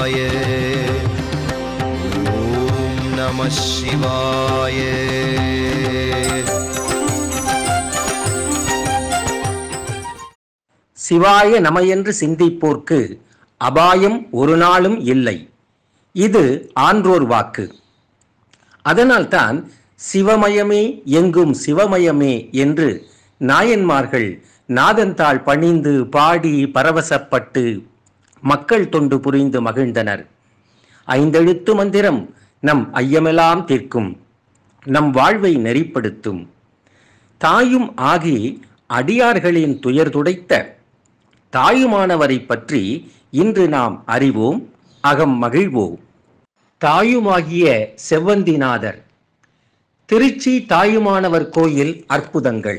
சிவாய ஓம் நம சிவாய சிவாய நமையென்று சிந்திப்போர்க்கு அபாயம் ஒரு நாளும் இல்லை இது ஆன்றோர் வாக்கு அதனால்தான் சிவமயமே எங்கும் சிவமயமே என்று நாயன்மார்கள் நாதந்தாள் பணிந்து பாடி பரவசப்பட்டு மக்கள் தொண்டு புரிந்து மகிழ்ந்தனர் ஐந்தெழுத்து மந்திரம் நம் ஐயமெல்லாம் தீர்க்கும் நம் வாழ்வை நெறிப்படுத்தும் தாயும் ஆகி அடியார்களின் துயர் துடைத்த தாயுமானவரை பற்றி இன்று நாம் அறிவோம் அகம் மகிழ்வோம் தாயுமாகிய செவ்வந்திநாதர் திருச்சி தாயுமானவர் கோயில் அற்புதங்கள்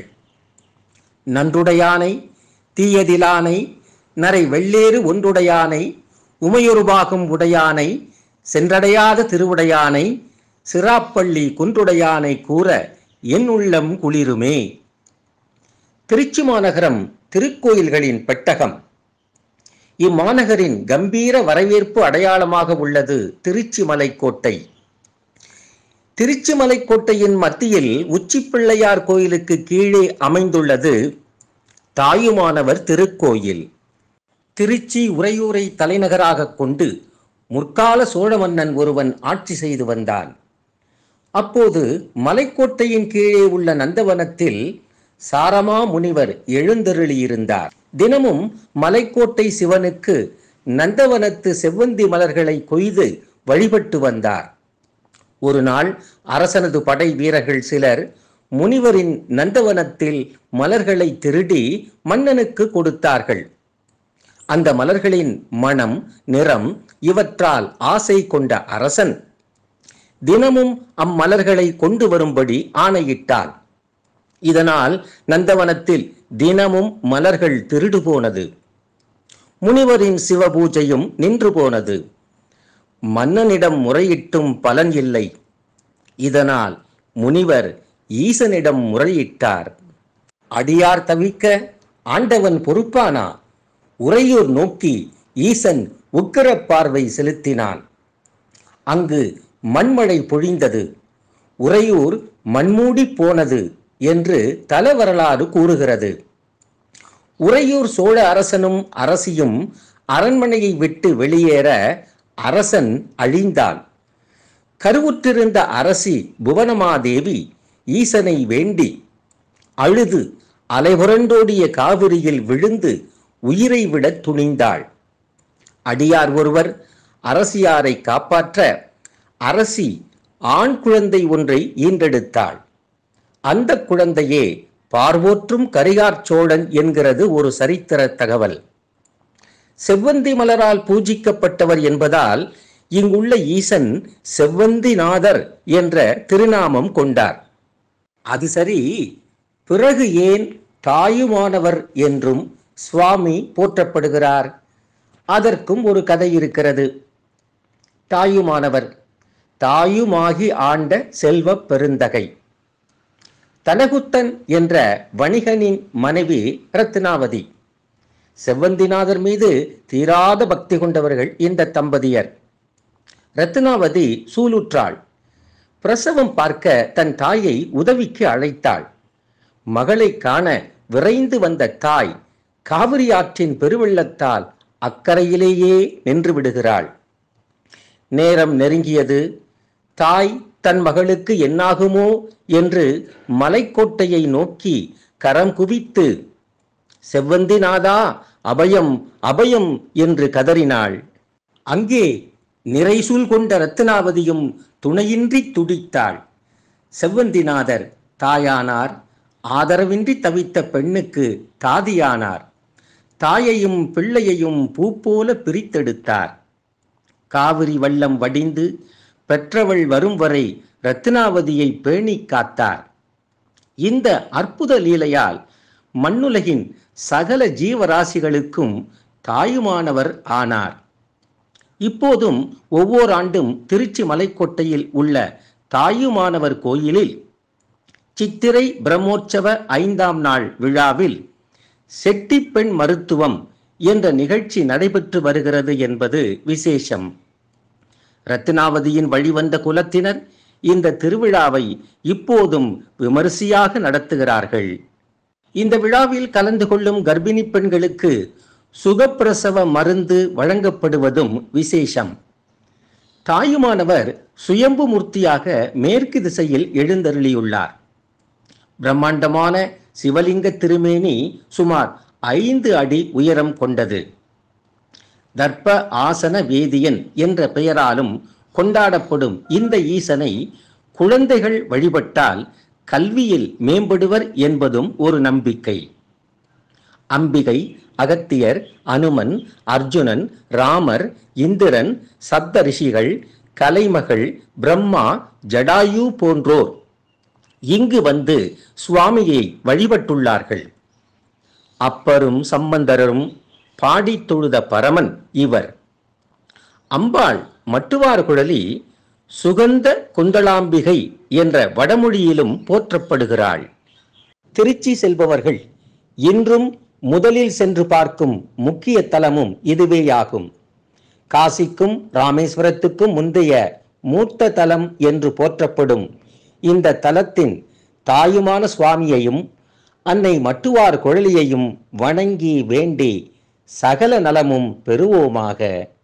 நன்றுடையானை தீயதிலானை நரை வெள்ளேறு ஒன்றுடையானை உமையொருபாகும் உடையானை சென்றடையாத திருவுடையானை சிராப்பள்ளி குன்றுடையானை கூற என் உள்ளம் குளிருமே திருச்சி மாநகரம் திருக்கோயில்களின் பெட்டகம் இம்மாநகரின் கம்பீர வரவேற்பு அடையாளமாக உள்ளது திருச்சி மலைக்கோட்டை திருச்சி மலைக்கோட்டையின் மத்தியில் உச்சிப்பிள்ளையார் கோயிலுக்கு கீழே அமைந்துள்ளது தாயுமானவர் திருக்கோயில் திருச்சி உறையூரை தலைநகராக கொண்டு முற்கால சோழ மன்னன் ஒருவன் ஆட்சி செய்து வந்தான் அப்போது மலைக்கோட்டையின் கீழே உள்ள நந்தவனத்தில் சாரமா முனிவர் எழுந்தருளியிருந்தார் தினமும் மலைக்கோட்டை சிவனுக்கு நந்தவனத்து செவ்வந்தி மலர்களை கொய்து வழிபட்டு வந்தார் ஒரு நாள் அரசனது படை வீரர்கள் சிலர் முனிவரின் நந்தவனத்தில் மலர்களை திருடி மன்னனுக்கு கொடுத்தார்கள் அந்த மலர்களின் மனம் நிறம் இவற்றால் ஆசை கொண்ட அரசன் தினமும் அம்மலர்களை கொண்டு வரும்படி ஆணையிட்டான் இதனால் நந்தவனத்தில் தினமும் மலர்கள் திருடு போனது முனிவரின் சிவபூஜையும் நின்று போனது மன்னனிடம் முறையிட்டும் பலன் இல்லை இதனால் முனிவர் ஈசனிடம் முறையிட்டார் அடியார் தவிக்க ஆண்டவன் பொறுப்பானா உறையூர் நோக்கி ஈசன் உக்கிர பார்வை செலுத்தினான் அங்கு மண்மழை பொழிந்தது உறையூர் மண்மூடி போனது என்று தல வரலாறு கூறுகிறது உறையூர் சோழ அரசனும் அரசியும் அரண்மனையை விட்டு வெளியேற அரசன் அழிந்தான் கருவுற்றிருந்த அரசி புவனமாதேவி ஈசனை வேண்டி அழுது அலைபுரண்டோடிய காவிரியில் விழுந்து உயிரை விட துணிந்தாள் அடியார் ஒருவர் அரசியாரை காப்பாற்ற அரசி ஆண் குழந்தை ஒன்றை ஈன்றெடுத்தாள் அந்த குழந்தையே பார்வோற்றும் கரிகார் சோழன் என்கிறது ஒரு சரித்திர தகவல் செவ்வந்தி மலரால் பூஜிக்கப்பட்டவர் என்பதால் இங்குள்ள ஈசன் செவ்வந்திநாதர் என்ற திருநாமம் கொண்டார் அது சரி பிறகு ஏன் தாயுமானவர் என்றும் சுவாமி போற்றப்படுகிறார் அதற்கும் ஒரு கதை இருக்கிறது தாயுமானவர் தாயுமாகி ஆண்ட செல்வப் பெருந்தகை தனகுத்தன் என்ற வணிகனின் மனைவி ரத்னாவதி செவ்வந்திநாதர் மீது தீராத பக்தி கொண்டவர்கள் இந்த தம்பதியர் ரத்னாவதி சூலுற்றாள் பிரசவம் பார்க்க தன் தாயை உதவிக்கு அழைத்தாள் மகளை காண விரைந்து வந்த தாய் காவிரி ஆற்றின் பெருவெள்ளத்தால் அக்கறையிலேயே நின்று விடுகிறாள் நேரம் நெருங்கியது தாய் தன் மகளுக்கு என்னாகுமோ என்று மலைக்கோட்டையை நோக்கி கரம் குவித்து செவ்வந்திநாதா அபயம் அபயம் என்று கதறினாள் அங்கே நிறைசூல் கொண்ட ரத்னாவதியும் துணையின்றி துடித்தாள் செவ்வந்திநாதர் தாயானார் ஆதரவின்றி தவித்த பெண்ணுக்கு தாதியானார் தாயையும் பிள்ளையையும் பூ போல பிரித்தெடுத்தார் காவிரி வெள்ளம் வடிந்து பெற்றவள் வரும் வரை ரத்னாவதியை பேணி காத்தார் இந்த அற்புத லீலையால் மண்ணுலகின் சகல ஜீவராசிகளுக்கும் தாயுமானவர் ஆனார் இப்போதும் ஒவ்வொரு ஆண்டும் திருச்சி மலைக்கோட்டையில் உள்ள தாயுமானவர் கோயிலில் சித்திரை பிரம்மோற்சவ ஐந்தாம் நாள் விழாவில் செட்டிப்பெண் மருத்துவம் என்ற நிகழ்ச்சி நடைபெற்று வருகிறது என்பது விசேஷம் ரத்னாவதியின் வழிவந்த குலத்தினர் இந்த திருவிழாவை இப்போதும் விமரிசையாக நடத்துகிறார்கள் இந்த விழாவில் கலந்து கொள்ளும் கர்ப்பிணி பெண்களுக்கு சுகப்பிரசவ மருந்து வழங்கப்படுவதும் விசேஷம் தாயுமானவர் சுயம்பு மூர்த்தியாக மேற்கு திசையில் எழுந்தருளியுள்ளார் பிரம்மாண்டமான சிவலிங்க திருமேனி சுமார் ஐந்து அடி உயரம் கொண்டது தர்ப்ப ஆசன வேதியன் என்ற பெயராலும் கொண்டாடப்படும் இந்த ஈசனை குழந்தைகள் வழிபட்டால் கல்வியில் மேம்படுவர் என்பதும் ஒரு நம்பிக்கை அம்பிகை அகத்தியர் அனுமன் அர்ஜுனன் ராமர் இந்திரன் சப்த ரிஷிகள் கலைமகள் பிரம்மா ஜடாயு போன்றோர் இங்கு வந்து சுவாமியை வழிபட்டுள்ளார்கள் அப்பரும் சம்பந்தரும் பாடித் தொழுத பரமன் இவர் அம்பாள் மட்டுவார் குழலி சுகந்த குந்தளாம்பிகை என்ற வடமொழியிலும் போற்றப்படுகிறாள் திருச்சி செல்பவர்கள் இன்றும் முதலில் சென்று பார்க்கும் முக்கிய தலமும் இதுவேயாகும் காசிக்கும் ராமேஸ்வரத்துக்கும் முந்தைய மூத்த தலம் என்று போற்றப்படும் இந்த தலத்தின் தாயுமான சுவாமியையும் அன்னை மட்டுவார் குழலியையும் வணங்கி வேண்டி சகல நலமும் பெறுவோமாக